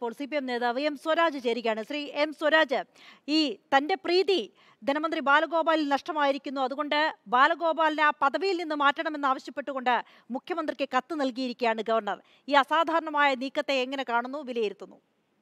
ഇപ്പോൾ C P M നേതാവ് M Swaraj ചേരുകയാണ് ശ്രീ എം സ്വരാജ് ഈ തന്റെ പ്രീതി ധനമന്ത്രി ബാലഗോപാലിൽ നഷ്ടമായിരിക്കുന്നു അതുകൊണ്ട് ബാലഗോപാലിനെ ആ പദവിയിൽ നിന്ന് മാറ്റണമെന്ന് ആവശ്യപ്പെട്ടുകൊണ്ട് മുഖ്യമന്ത്രിക്ക് കത്ത് നൽകിയിരിക്കുകയാണ് ഗവർണർ ഈ അസാധാരണമായ നീക്കത്തെ എങ്ങനെ കാണുന്നു വിലയിരുത്തുന്നു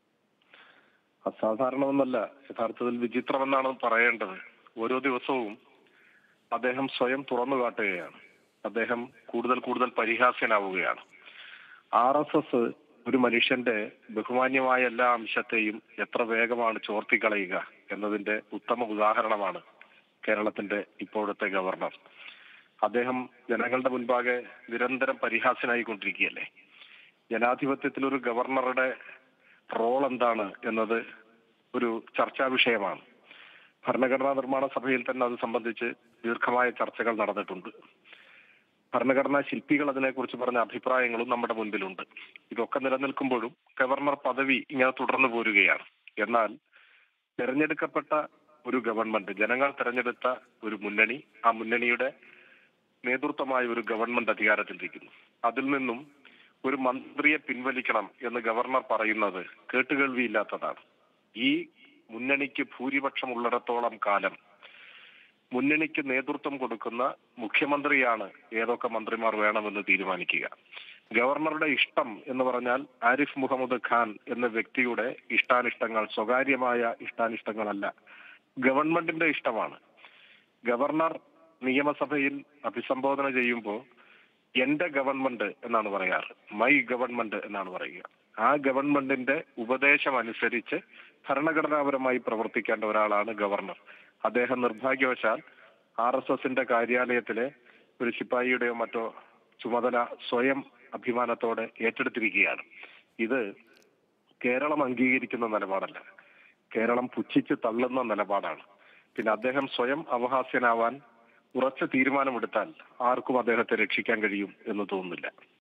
അസാധാരണമെന്നല്ല യഥാർത്ഥത്തിൽ വിചിത്രമെന്നാണ് പറയേണ്ടത് ഓരോ ദിവസവും അദ്ദേഹം സ്വയം തുറന്നു കാട്ടുകയാണ് അദ്ദേഹം കൂടുതൽ കൂടുതൽ പരിഹാസ്യനാവുകയാണ് ആർ എസ് എസ് ഒരു മനുഷ്യന്റെ ബഹുമാന്യമായ എല്ലാ അംശത്തെയും എത്ര വേഗമാണ് ചോർത്തിക്കളയുക എന്നതിന്റെ ഉത്തമ ഉദാഹരണമാണ് കേരളത്തിന്റെ ഇപ്പോഴത്തെ ഗവർണർ അദ്ദേഹം ജനങ്ങളുടെ മുൻപാകെ നിരന്തരം പരിഹാസ്യനായിക്കൊണ്ടിരിക്കുകയല്ലേ ജനാധിപത്യത്തിൽ ഒരു ഗവർണറുടെ റോൾ എന്താണ് എന്നത് ഒരു ചർച്ചാ വിഷയമാണ് ഭരണഘടനാ നിർമ്മാണ സഭയിൽ തന്നെ അത് സംബന്ധിച്ച് ദീർഘമായ ചർച്ചകൾ നടന്നിട്ടുണ്ട് ഭരണഘടനാ ശില്പികൾ അതിനെക്കുറിച്ച് പറഞ്ഞ അഭിപ്രായങ്ങളും നമ്മുടെ മുൻപിലുണ്ട് ഇതൊക്കെ നിലനിൽക്കുമ്പോഴും ഗവർണർ പദവി ഇങ്ങനെ തുടർന്നു പോരുകയാണ് എന്നാൽ തെരഞ്ഞെടുക്കപ്പെട്ട ഒരു ഗവൺമെന്റ് ജനങ്ങൾ തെരഞ്ഞെടുത്ത ഒരു മുന്നണി ആ മുന്നണിയുടെ നേതൃത്വമായ ഒരു ഗവൺമെന്റ് അധികാരത്തിലിരിക്കുന്നു അതിൽ നിന്നും ഒരു മന്ത്രിയെ പിൻവലിക്കണം എന്ന് ഗവർണർ പറയുന്നത് കേട്ടുകേൾവിയില്ലാത്തതാണ് ഈ മുന്നണിക്ക് ഭൂരിപക്ഷം ഉള്ളിടത്തോളം കാലം മുന്നണിക്ക് നേതൃത്വം കൊടുക്കുന്ന മുഖ്യമന്ത്രിയാണ് ഏതൊക്കെ മന്ത്രിമാർ വേണമെന്ന് തീരുമാനിക്കുക ഗവർണറുടെ ഇഷ്ടം എന്ന് പറഞ്ഞാൽ ആരിഫ് മുഹമ്മദ് ഖാൻ എന്ന വ്യക്തിയുടെ ഇഷ്ടാനിഷ്ടങ്ങൾ സ്വകാര്യമായ ഇഷ്ടാനിഷ്ടങ്ങളല്ല ഗവൺമെന്റിന്റെ ഇഷ്ടമാണ് ഗവർണർ നിയമസഭയിൽ അഭിസംബോധന ചെയ്യുമ്പോൾ എന്റെ ഗവൺമെന്റ് എന്നാണ് പറയാറ് മൈ ഗവൺമെന്റ് എന്നാണ് പറയുക ആ ഗവൺമെന്റിന്റെ ഉപദേശം അനുസരിച്ച് ഭരണഘടനാപരമായി പ്രവർത്തിക്കേണ്ട ഒരാളാണ് ഗവർണർ അദ്ദേഹം നിർഭാഗ്യവശാൽ ആർ എസ് എസിന്റെ കാര്യാലയത്തിലെ ഒരു ശിപ്പായിയുടെയോ മറ്റോ ചുമതല സ്വയം അഭിമാനത്തോടെ ഏറ്റെടുത്തിരിക്കുകയാണ് ഇത് കേരളം അംഗീകരിക്കുന്ന നിലപാടല്ല കേരളം പുച്ഛിച്ച് തള്ളുന്ന നിലപാടാണ് പിന്നെ അദ്ദേഹം സ്വയം അവഹാസ്യനാവാൻ ഉറച്ച തീരുമാനമെടുത്താൽ ആർക്കും അദ്ദേഹത്തെ രക്ഷിക്കാൻ കഴിയും എന്ന് തോന്നുന്നില്ല